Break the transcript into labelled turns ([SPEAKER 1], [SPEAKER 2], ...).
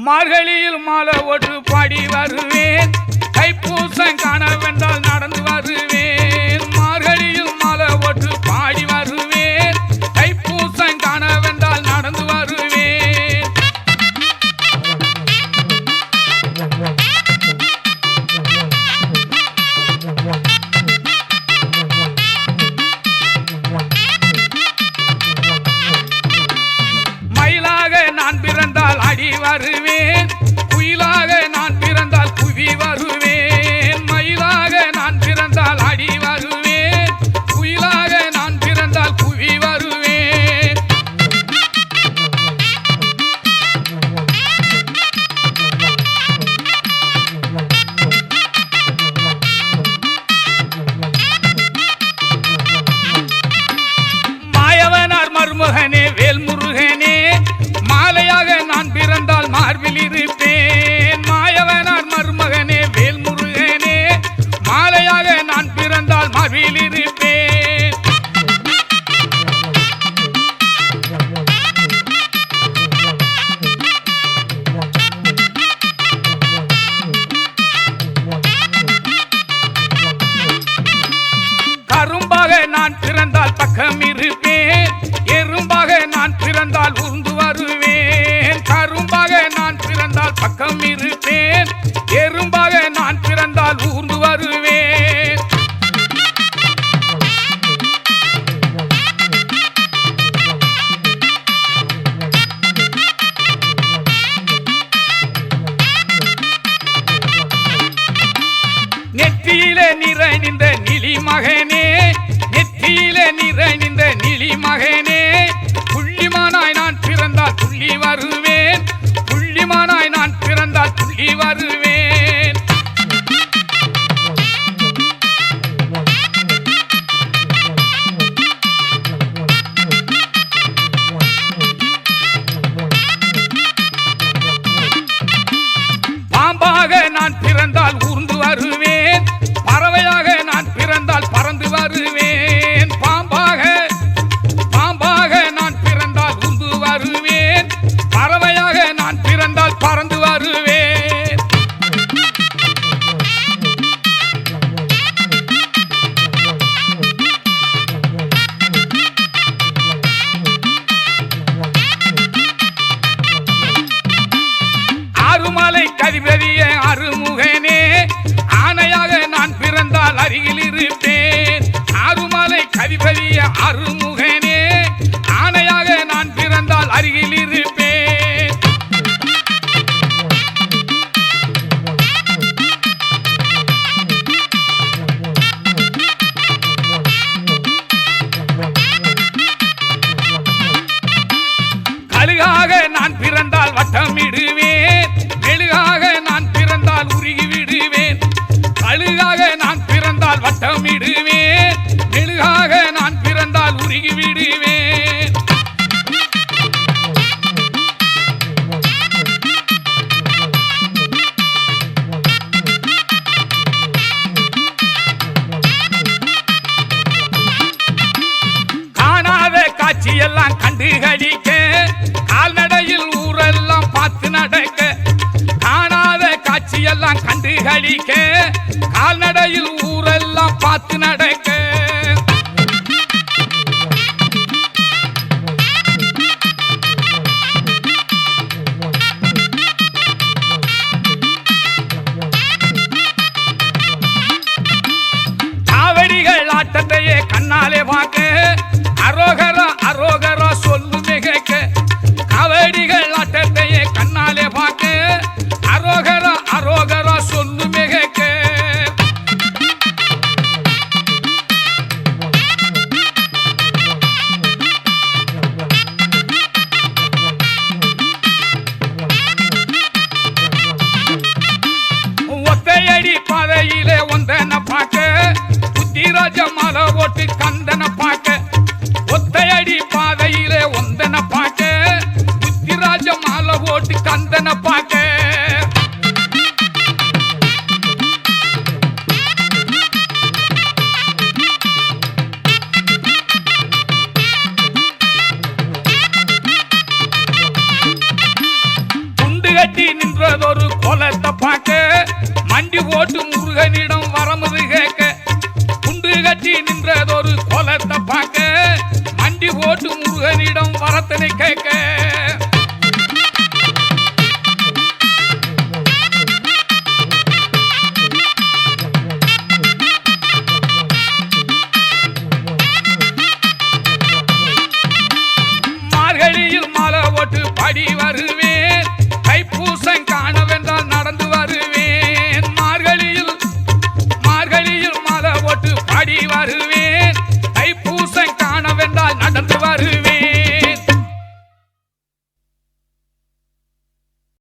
[SPEAKER 1] மார்கழியில் மாலை ஓட்டு பாடி வருவேன் தைப்பூசம் காணவென்றால் நடந்து வருவேன் மார்கழியில் மாலை ஓட்டு பாடி வருவேன் தைப்பூசம் காணவென்றால் நடந்து வருவேன் மயிலாக நான் பிறந்தால் அடி வருவேன் குயிலாக நான் பிறந்தால் குவி வருவேன் மயிலாக நான் பிறந்தால் அடி வருவேன் குயிலாக நான் பிறந்தால் குவி வருவேன் மாயவனார் மருமகனே வேல்முருகனே மாலையாக நான் பிறந்தால் மார்பில் இருப்பேன் மாயவனார் மருமகனே வேல்முருகனே மாலையாக நான் பிறந்தால் மார்பில் இருப்பேன் கரும்பாக நான் பிறந்தால் பக்கம் இருப்பேன் எறும்பாக நான் பிறந்தால் உருந்து வருவேன் கரும்பாக நான் பிறந்தால் பக்கம் இருப்பேன் எறும்பாக நான் பிறந்தால் ஊர்ந்து வருவேன் நெற்றியிலே நிறைந்த நிலி மகனே நெற்றியிலே நிறைந்த நிலி மகனே புள்ளிமானாய் நான் பிறந்தால் துள்ளி வருவேன் புள்ளிமானாய் நான் பிறந்தால் துள்ளி வருவேன் பாம்பாக நான் பிறந்தால் ஊர்ந்து வருவேன் பறவையாக நான் பிறந்தால் பறந்து வருவேன் பாம்பாக பாம்பாக நான் பிறந்தால் ஊர்ந்து வருவேன் பறவையாக நான் பிறந்தால் பறந்து வருவேன் ஆறுமலை கதிபதிய அருமுகனே ஆணையாக நான் பிறந்தால் அருகில் இருப்பேன் ஆறுமலை கதிபதிய அருமுகனே ஆணையாக நான் பிறந்தால் அருகில் இருப்பேன் கழுகாக நான் பிறந்தால் வட்டமிடுவேன் மெழுகாக நான் பிறந்தால் உருகி விடுவேன் கழுகாக நான் பிறந்தால் வட்டமிடுவேன் மெழுகாக நான் பிறந்தால் உருகி விடுவேன் காணாத காட்சியெல்லாம் கண்டு கழிக்க கால்நடையில் ஊரெல்லாம் பார்த்து நடக்க காணாத காட்சியெல்லாம் கண்டு கழிக்க கால்நடையில் ஊரெல்லாம் பார்த்து நடக்க காவடிகள் ஆட்டத்தையே கண்ணாலே பார்க்க அரோகரா அரோகரா சொல்லுமே கேட்க காவடிகள் ஆட்டத்தையே கண்ணாலே பார்க்க அரோகரா அரோகரா சொல்லுமே கேட்க ஒத்தையடி பாதையிலே ஒந்தன பார்க்க புத்திராஜ மலை ஓட்டு கந்தன பார்க்க ஒத்தையடி பாதையிலே ஒந்தன பார்க்க புத்திராஜ மாலை ஓட்டு கந்தன பார்க்க துண்டு கட்டி கட்டி நின்றதொரு கோலத்தை பார்க்க மண்டி போட்டு முருகனிடம் வரமுது கேட்க குண்டு கட்டி நின்றதொரு கோலத்தை பார்க்க மண்டி போட்டு முருகனிடம் வரத்தனை கேட்க